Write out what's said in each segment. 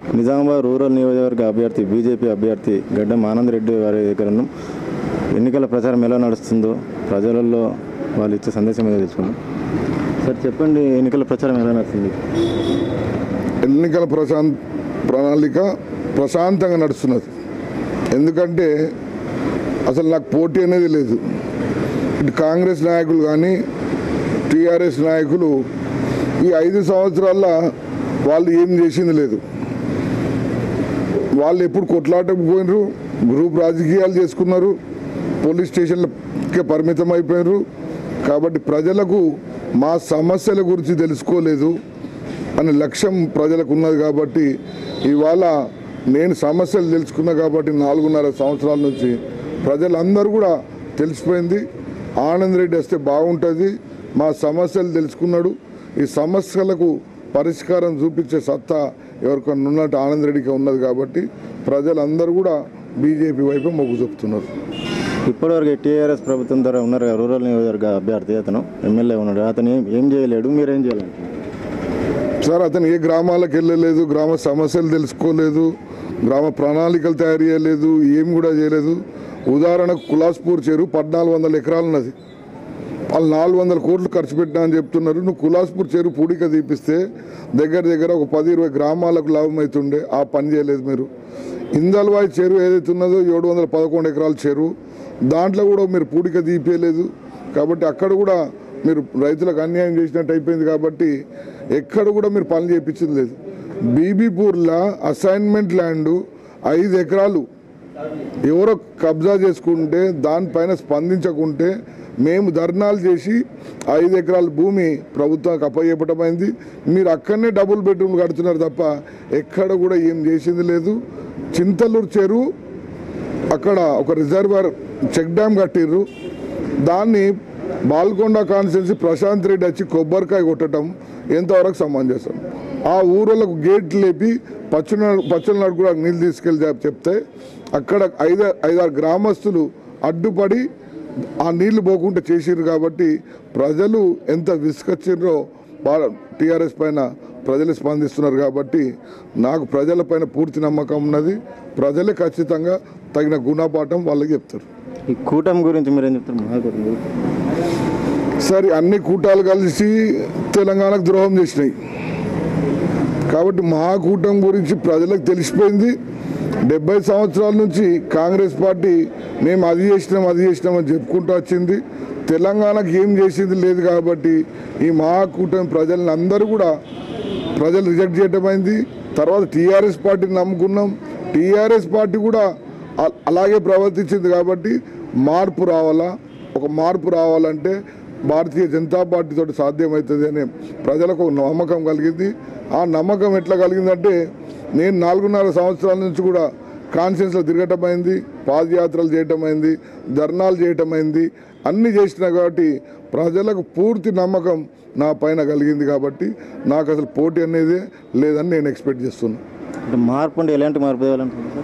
Nizamabad rural నియోజకవర్గ అభ్యర్థి BJP అభ్యర్థి గడ్డం ఆనంద్ రెడ్డి వారి దగ్గర ఉన్నాం. ఎన్నికల ప్రచారం ఎలా నడుస్తుందో ప్రజలలో వాళ్ళు ఇచ్చే సందేశం ఏదో తెలుసుకుందాం సార్ చెప్పండి ఎన్నికల ప్రచారం ఎలా నడుస్తుంది ఎన్నికల ప్రశాంత్ ప్రణాళిక ప్రశాంతంగా నడుస్తున్నది ఎందుకంటే అసలు నాకు పోటీ అనేది లేదు ఇటు కాంగ్రెస్ నాయకులు కానీ టీఆర్ఎస్ నాయకులు ఈ ఐదు సంవత్సరాల వాళ్ళు ఏం చేసింది లేదు వాళ్ళు ఎప్పుడు కొట్లాటకు పోయినరు గ్రూప్ రాజకీయాలు చేసుకున్నారు పోలీస్ స్టేషన్లకే పరిమితం అయిపోయినారు కాబట్టి ప్రజలకు మా సమస్యల గురించి తెలుసుకోలేదు అనే లక్ష్యం ప్రజలకు ఉన్నది కాబట్టి ఇవాళ నేను సమస్యలు తెలుసుకున్నా కాబట్టి నాలుగున్నర సంవత్సరాల నుంచి ప్రజలందరూ కూడా తెలిసిపోయింది ఆనంద్ రెడ్డి వస్తే బాగుంటుంది మా సమస్యలు తెలుసుకున్నాడు ఈ సమస్యలకు పరిష్కారం చూపించే సత్తా ఎవరికన్నా ఉన్నట్టు ఆనంద్ రెడ్డికి ఉన్నది కాబట్టి ప్రజలందరూ కూడా బీజేపీ వైపు మొగ్గు చూపుతున్నారు ఇప్పటివరకు టీఆర్ఎస్ ప్రభుత్వం ద్వారా ఉన్నారు కదా, రూరల్ నియోజకవర్గ అభ్యర్థి అతను ఎమ్మెల్యే ఉన్నాడు అతను ఏం ఏం చేయలేడు మీరేం చేయాలంటే సార్ అతను ఏ గ్రామాలకు వెళ్ళలేదు గ్రామ సమస్యలు తెలుసుకోలేదు గ్రామ ప్రణాళికలు తయారు చేయలేదు ఏం కూడా చేయలేదు ఉదాహరణకు కులాస్పూర్ చెరువు పద్నాలుగు వందల ఎకరాలు ఉన్నది వాళ్ళు నాలుగు వందల కోట్లు ఖర్చు పెట్టినా అని చెప్తున్నారు నువ్వు కులాస్పూర్ చెరువు పూడిక తీపిస్తే దగ్గర దగ్గర ఒక పది ఇరవై గ్రామాలకు లాభం అవుతుండే ఆ పని చేయలేదు మీరు ఇందల్వాయి చెరువు ఏదైతే ఉన్నదో ఏడు వందల పదకొండు ఎకరాల చెరువు దాంట్లో కూడా మీరు పూడిక తీపియలేదు కాబట్టి అక్కడ కూడా మీరు రైతులకు అన్యాయం చేసినట్టు అయిపోయింది కాబట్టి ఎక్కడ కూడా మీరు పనులు చేయించింది లేదు బీబీపూర్లో అసైన్మెంట్ ల్యాండ్ ఐదు ఎకరాలు ఎవరో కబ్జా చేసుకుంటే దానిపైన స్పందించకుంటే మేము ధర్నాలు చేసి ఐదు ఎకరాల భూమి ప్రభుత్వానికి అప్పయ్యపటమైంది మీరు అక్కడనే డబుల్ బెడ్రూమ్ కడుతున్నారు తప్ప ఎక్కడ కూడా ఏం చేసింది లేదు చింతలూరు చెరువు అక్కడ ఒక రిజర్వర్ చెక్ డ్యామ్ కట్టిర్రు దాన్ని బాల్కొండ కాన్స్టిట్యున్సీ ప్రశాంత్ రెడ్డి వచ్చి కొబ్బరికాయ కొట్టడం ఎంతవరకు సమంజసం ఆ ఊరోళ్ళకు గేట్ లేపి పచ్చన పచ్చల నడుకు నీళ్ళు తీసుకెళ్ళి చెప్- చెప్తే అక్కడ ఐదు ఐదారు గ్రామస్తులు అడ్డుపడి ఆ నీళ్లు పోకుండా చేసిర్రు కాబట్టి ప్రజలు ఎంత విసుకొచ్చిర్రో టీఆర్ఎస్ పైన ప్రజలు స్పందిస్తున్నారు కాబట్టి నాకు ప్రజల పైన పూర్తి నమ్మకం ఉన్నది ప్రజలే ఖచ్చితంగా తగిన గుణపాఠం వాళ్ళకి చెప్తారు ఈ కూటమి గురించి మీరేం చెప్తారు మహాకూటమి గురించి సరే అన్ని కూటాలు కలిసి తెలంగాణకు ద్రోహం చేసినాయి కాబట్టి మహాకూటమి గురించి ప్రజలకు తెలిసిపోయింది డెబ్బై సంవత్సరాల నుంచి కాంగ్రెస్ పార్టీ మేము అది చేసినాం అది చేసినాం అని చెప్పుకుంటూ వచ్చింది తెలంగాణకు ఏం చేసింది లేదు కాబట్టి ఈ మహాకూటమి ప్రజలను అందరూ కూడా ప్రజలు రిజెక్ట్ చేయటమైంది తర్వాత టీఆర్ఎస్ పార్టీని నమ్ముకున్నాం టీఆర్ఎస్ పార్టీ కూడా అ- అలాగే ప్రవర్తించింది కాబట్టి మార్పు రావాలా ఒక మార్పు రావాలంటే భారతీయ జనతా పార్టీతో సాధ్యమవుతుంది అనే ప్రజలకు ఒక నమ్మకం కలిగింది ఆ నమ్మకం ఎట్లా కలిగిందంటే నేను నాలుగున్నర సంవత్సరాల నుంచి కూడా కాన్ఫరెన్స్లో తిరగటమైంది పాదయాత్రలు చేయటమైంది ధర్నాలు చేయటమైంది అన్ని చేసిన కాబట్టి ప్రజలకు పూర్తి నమ్మకం నా పైన కలిగింది కాబట్టి నాకు అసలు పోటీ అనేది లేదని నేను ఎక్స్పెక్ట్ చేస్తున్నాను అంటే మార్పు అంటే ఎలాంటి మార్పు తేవాలనుకుంటున్నారు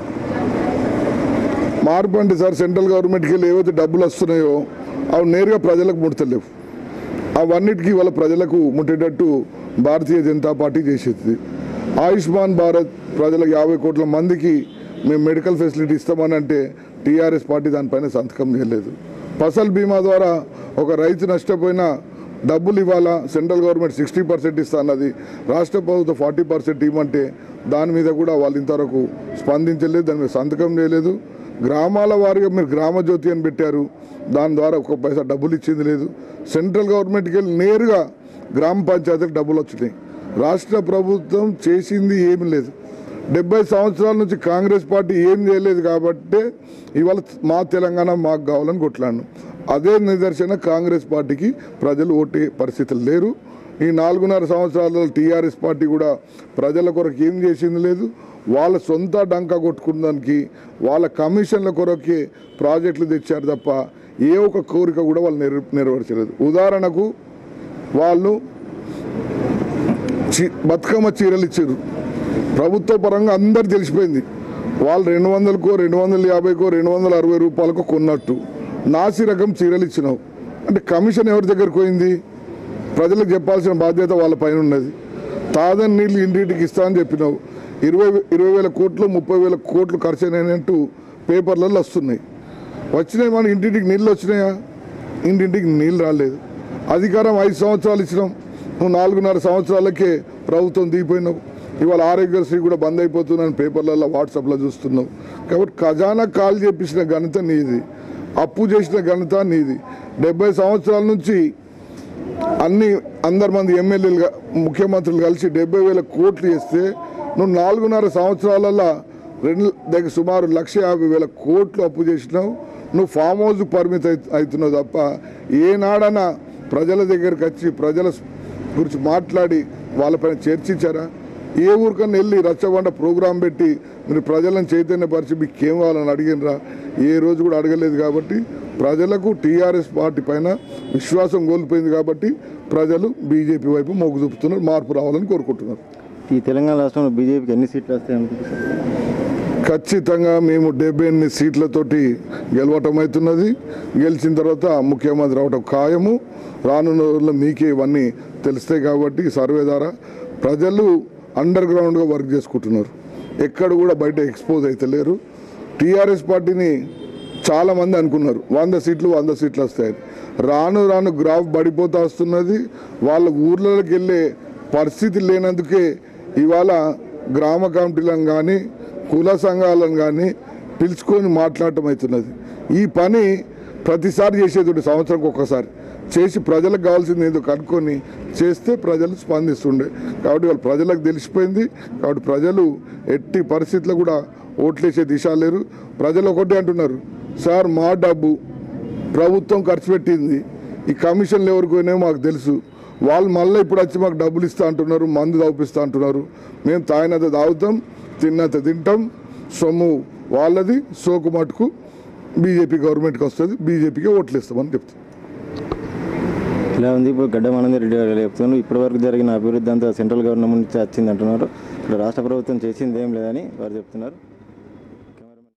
మార్పు అంటే సార్ సెంట్రల్ గవర్నమెంట్కి వెళ్ళి ఏవైతే డబ్బులు వస్తున్నాయో అవి నేరుగా ప్రజలకు ముడతలేవు అవన్నిటికీ వాళ్ళ ప్రజలకు ముట్టేటట్టు భారతీయ జనతా పార్టీ చేసేది ఆయుష్మాన్ భారత్ ప్రజలకు యాభై కోట్ల మందికి మేము మెడికల్ ఫెసిలిటీ ఇస్తామని అంటే టీఆర్ఎస్ పార్టీ దానిపైన సంతకం చేయలేదు ఫసల్ బీమా ద్వారా ఒక రైతు నష్టపోయినా డబ్బులు ఇవ్వాలా సెంట్రల్ గవర్నమెంట్ సిక్స్టీ పర్సెంట్ ఇస్తా అన్నది రాష్ట్ర ప్రభుత్వం ఫార్టీ పర్సెంట్ ఇవ్వమంటే దాని మీద కూడా వాళ్ళు ఇంతవరకు స్పందించలేదు దాని మీద సంతకం చేయలేదు గ్రామాల వారిగా మీరు గ్రామ జ్యోతి అని పెట్టారు దాని ద్వారా ఒక పైసా డబ్బులు ఇచ్చింది లేదు సెంట్రల్ గవర్నమెంట్కి వెళ్ళి నేరుగా గ్రామ పంచాయతీలకు డబ్బులు వచ్చినాయి రాష్ట్ర ప్రభుత్వం చేసింది ఏమీ లేదు డెబ్బై సంవత్సరాల నుంచి కాంగ్రెస్ పార్టీ ఏం చేయలేదు కాబట్టి ఇవాళ మా తెలంగాణ మాకు కావాలని కొట్లాను అదే నిదర్శన కాంగ్రెస్ పార్టీకి ప్రజలు ఓటే పరిస్థితులు లేరు ఈ నాలుగున్నర సంవత్సరాలలో టీఆర్ఎస్ పార్టీ కూడా ప్రజల కొరకు ఏం చేసింది లేదు వాళ్ళ సొంత డంకా కొట్టుకున్నానికి వాళ్ళ కమిషన్ల కొరకే ప్రాజెక్టులు తెచ్చారు తప్ప ఏ ఒక్క కోరిక కూడా వాళ్ళు నెరవే నెరవేర్చలేదు ఉదాహరణకు వాళ్ళు చి బతుకమ్మ చీరలు ఇచ్చారు ప్రభుత్వ పరంగా అందరు తెలిసిపోయింది వాళ్ళు రెండు వందలకో రెండు వందల యాభైకో రెండు వందల అరవై రూపాయలకో కొన్నట్టు నాసి రకం చీరలు ఇచ్చినావు అంటే కమిషన్ ఎవరి దగ్గరికి పోయింది ప్రజలకు చెప్పాల్సిన బాధ్యత వాళ్ళ పైన ఉన్నది తాదని నీళ్ళు ఇంటింటికి ఇస్తా అని చెప్పినావు ఇరవై ఇరవై వేల కోట్లు ముప్పై వేల కోట్లు ఖర్చు అయినాయంటూ పేపర్లలో వస్తున్నాయి వచ్చినాయి మన ఇంటింటికి నీళ్ళు వచ్చినాయా ఇంటింటికి నీళ్ళు రాలేదు అధికారం ఐదు సంవత్సరాలు ఇచ్చినాం నువ్వు నాలుగున్నర సంవత్సరాలకే ప్రభుత్వం దిగిపోయినావు ఇవాళ ఆరోగ్యశ్రీ కూడా బంద్ అయిపోతుందని పేపర్లలో వాట్సాప్లో చూస్తున్నావు కాబట్టి ఖజానా కాల్ చేపించిన ఘనత నీది అప్పు చేసిన ఘనత నీది డెబ్బై సంవత్సరాల నుంచి అన్ని అందరి మంది ఎమ్మెల్యేలు ముఖ్యమంత్రులు కలిసి డెబ్బై వేల కోట్లు చేస్తే నువ్వు నాలుగున్నర సంవత్సరాలలో రెండు దగ్గర సుమారు లక్ష యాభై వేల కోట్లు అప్పు చేసినావు నువ్వు ఫామ్ హౌస్ పరిమితి అయి- అవుతున్నావు తప్ప ఏనాడన్నా ప్రజల దగ్గరికి వచ్చి ప్రజల గురించి మాట్లాడి వాళ్ళపైన చర్చించారా ఏ ఊరికన్నా వెళ్ళి రచ్చబండ ప్రోగ్రాం పెట్టి మీరు ప్రజలను చైతన్యపరిచి మీకు ఏం కావాలని అడిగినరా ఏ రోజు కూడా అడగలేదు కాబట్టి ప్రజలకు టీఆర్ఎస్ పార్టీ పైన విశ్వాసం కోల్పోయింది కాబట్టి ప్రజలు బీజేపీ వైపు మొగ్గు చూపుతున్నారు మార్పు రావాలని కోరుకుంటున్నారు ఈ తెలంగాణ రాష్ట్రంలో బీజేపీకి ఎన్ని సీట్లు వస్తాయి అనుకుంటున్నారు ఖచ్చితంగా మేము డెబ్బై ఎనిమిది సీట్లతోటి గెలవటం అవుతున్నది గెలిచిన తర్వాత ముఖ్యమంత్రి అవటం ఖాయము రానున్న రోజుల్లో మీకే ఇవన్నీ తెలుస్తాయి కాబట్టి ఈ సర్వే ద్వారా ప్రజలు అండర్ గ్రౌండ్గా వర్క్ చేసుకుంటున్నారు ఎక్కడ కూడా బయట ఎక్స్పోజ్ అయితే లేరు టీఆర్ఎస్ పార్టీని చాలా మంది అనుకున్నారు వంద సీట్లు వంద సీట్లు వస్తాయని రాను రాను గ్రాఫ్ పడిపోతా వస్తున్నది వాళ్ళ ఊర్లలోకి వెళ్ళే పరిస్థితి లేనందుకే ఇవాళ గ్రామ కమిటీలను కానీ కుల సంఘాలను కానీ పిలుచుకొని మాట్లాడటం అవుతున్నది ఈ పని ప్రతిసారి చేసేది ఒకటి సంవత్సరంకి ఒక్కసారి చేసి ప్రజలకు కావాల్సింది ఏదో కనుక్కొని చేస్తే ప్రజలు స్పందిస్తుండే కాబట్టి వాళ్ళు ప్రజలకు తెలిసిపోయింది కాబట్టి ప్రజలు ఎట్టి పరిస్థితుల్లో కూడా ఓట్లేసే దిశ లేరు ప్రజలు ఒకటే అంటున్నారు సార్ మా డబ్బు ప్రభుత్వం ఖర్చు పెట్టింది ఈ కమిషన్లు ఎవరికి పోయినాయో మాకు తెలుసు వాళ్ళు మళ్ళీ ఇప్పుడు వచ్చి మాకు డబ్బులు ఇస్తా అంటున్నారు మందు తాపిస్తా అంటున్నారు మేము తాగినంత తాగుతాం తిన్నంత తింటాం సొమ్ము వాళ్ళది సోకు మటుకు బీజేపీ గవర్నమెంట్కి వస్తుంది బీజేపీకి ఓట్లు ఇస్తామని చెప్తాం ఇలా ఉంది ఇప్పుడు గడ్డ ఆనంద్ రెడ్డి గారు చెప్తున్నారు ఇప్పటి వరకు జరిగిన అభివృద్ధి అంతా సెంట్రల్ గవర్నమెంట్ నుంచి వచ్చింది అంటున్నారు ఇక్కడ రాష్ట్ర ప్రభుత్వం చేసింది ఏం లేదని వారు చెప్తున్నారు